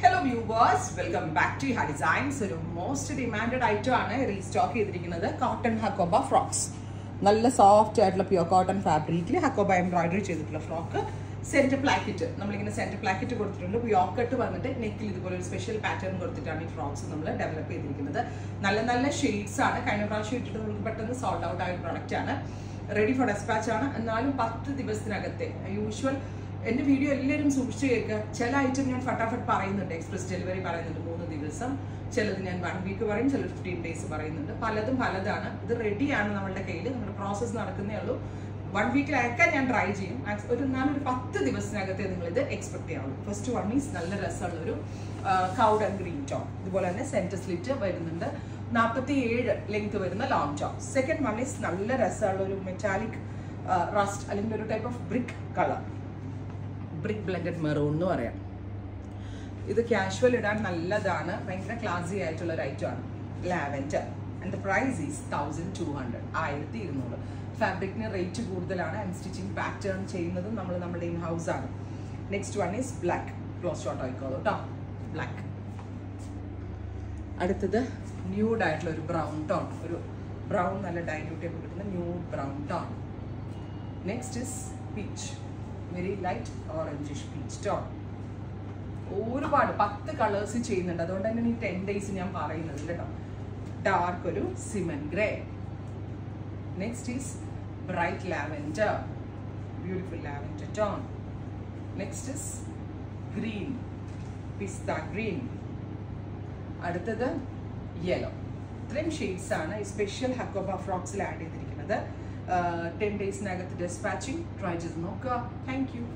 hello viewers welcome back to ഹാ designs ഒരു most demanded item ആണ് റീസ്റ്റോക്ക് ചെയ്തിരിക്കുന്നത് കോട്ടൺ ഹക്കോബ ഫ്രോക്സ് നല്ല സോഫ്റ്റ് ആയിട്ടുള്ള പ്യൂർ കോട്ടൺ ഫാബ്രിക്കിൽ ഹക്കോബ എംബ്രോയിഡറി ചെയ്തിട്ടുള്ള ഫ്രോക്ക് സെന്റർ പ്ലാക്കറ്റ് നമ്മളിങ്ങനെ സെന്റർ പ്ലാക്കറ്റ് കൊടുത്തിട്ടുണ്ട് യോക്കട്ട് വന്നിട്ട് നെക്കിൽ ഇതുപോലെ ഒരു സ്പെഷ്യൽ പാറ്റേൺ കൊടുത്തിട്ടാണ് ഈ ഫ്രോക്സ് നമ്മൾ ഡെവലപ്പ് ചെയ്തിരിക്കുന്നത് നല്ല നല്ല ഷെയ്ഡ്സ് ആണ് കഴിഞ്ഞ പ്രാവശ്യം ഇട്ടിട്ട് നമുക്ക് പെട്ടെന്ന് സോൾഡ് ഔട്ട് ആയ പ്രോഡക്റ്റ് ആണ് റെഡി ഫോർ ഡെസ്പാച്ച് ആണ് എന്നാലും പത്ത് ദിവസത്തിനകത്തെ യൂഷ്വൽ എന്റെ വീഡിയോ എല്ലാവരും സൂക്ഷിച്ചു കേൾക്കുക ചില ഐറ്റം ഞാൻ ഫട്ടാഫട്ട് പറയുന്നുണ്ട് എക്സ്പ്രസ് ഡെലിവറി പറയുന്നുണ്ട് മൂന്ന് ദിവസം ചിലത് ഞാൻ വൺ വീക്ക് പറയും ചില ഫിഫ്റ്റീൻ ഡേയ്സ് പറയുന്നുണ്ട് പലതും പലതാണ് ഇത് റെഡിയാണ് നമ്മളുടെ കയ്യിൽ നമ്മുടെ പ്രോസസ്സ് നടക്കുന്നേ ഉള്ളൂ വൺ വീക്കിൽ അയക്കാൻ ഞാൻ ട്രൈ ചെയ്യും Max- ഒരു നാലൊരു പത്ത് ദിവസത്തിനകത്തെ നിങ്ങൾ ഇത് എക്സ്പെക്ട് ചെയ്യാവുള്ളൂ ഫസ്റ്റ് വൺ ഈസ് നല്ല രസമുള്ള ഒരു കൗഡ് ആൻഡ് ഗ്രീൻ ടോൺ ഇതുപോലെ തന്നെ സെന്റർ സ്ലിറ്റ് വരുന്നുണ്ട് നാൽപ്പത്തി ഏഴ് ലെങ്ത് വരുന്ന long tone second one is നല്ല രസമുള്ള ഒരു മെറ്റാലിക് റസ്റ്റ് അല്ലെങ്കിൽ ഒരു type of brick colour brick blended maroon എന്ന് പറയാം ഇത് കാഷ്വൽ ഇടാൻ നല്ലതാണ് ഭയങ്കര ക്ലാസി ആയിട്ടുള്ള ഒരു ഐറ്റം ആണ് lavender and the price is thousand two hundred ആയിരത്തി ഇരുന്നൂറ് ഫാബ്രിക്കിന് റേറ്റ് കൂടുതലാണ് ആൻഡ് സ്റ്റിച്ചിങ് പാറ്റേൺ ചെയ്യുന്നതും നമ്മൾ നമ്മുടെ ഇൻ ഹൗസ് ആണ് next one is black close shot ആയിക്കോളൂ കേട്ടോ ബ്ലാക്ക് അടുത്തത് ന്യൂഡ് ആയിട്ടുള്ള ഒരു ബ്രൗൺ ടോൺ ഒരു ബ്രൗൺ നല്ല ഡൈല്യൂട്ട് ചെയ്ത് കിട്ടുന്ന nude brown tone next is peach very light orangish peach tone ഒരുപാട് പത്ത് കളേഴ്സ് ചെയ്യുന്നുണ്ട് അതുകൊണ്ട് തന്നെ ഈ ടെൻ ഡേയ്സ് ഞാൻ പറയുന്നത് കേട്ടോ ഡാർക്ക് ഒരു cement grey next is bright lavender beautiful lavender tone next is green pista green അടുത്തത് യെല്ലോ ഇത്രയും ഷെയ്ഡ്സ് ആണ് ഈ സ്പെഷ്യൽ ഹക്കോബ ഫ്രോക്സിൽ ആഡ് ചെയ്തിരിക്കുന്നത് ടെൻ ഡേയ്സിനകത്ത് ഡെസ്പാച്ചിങ് ട്രൈ ചെയ്ത് നോക്കുക താങ്ക് യു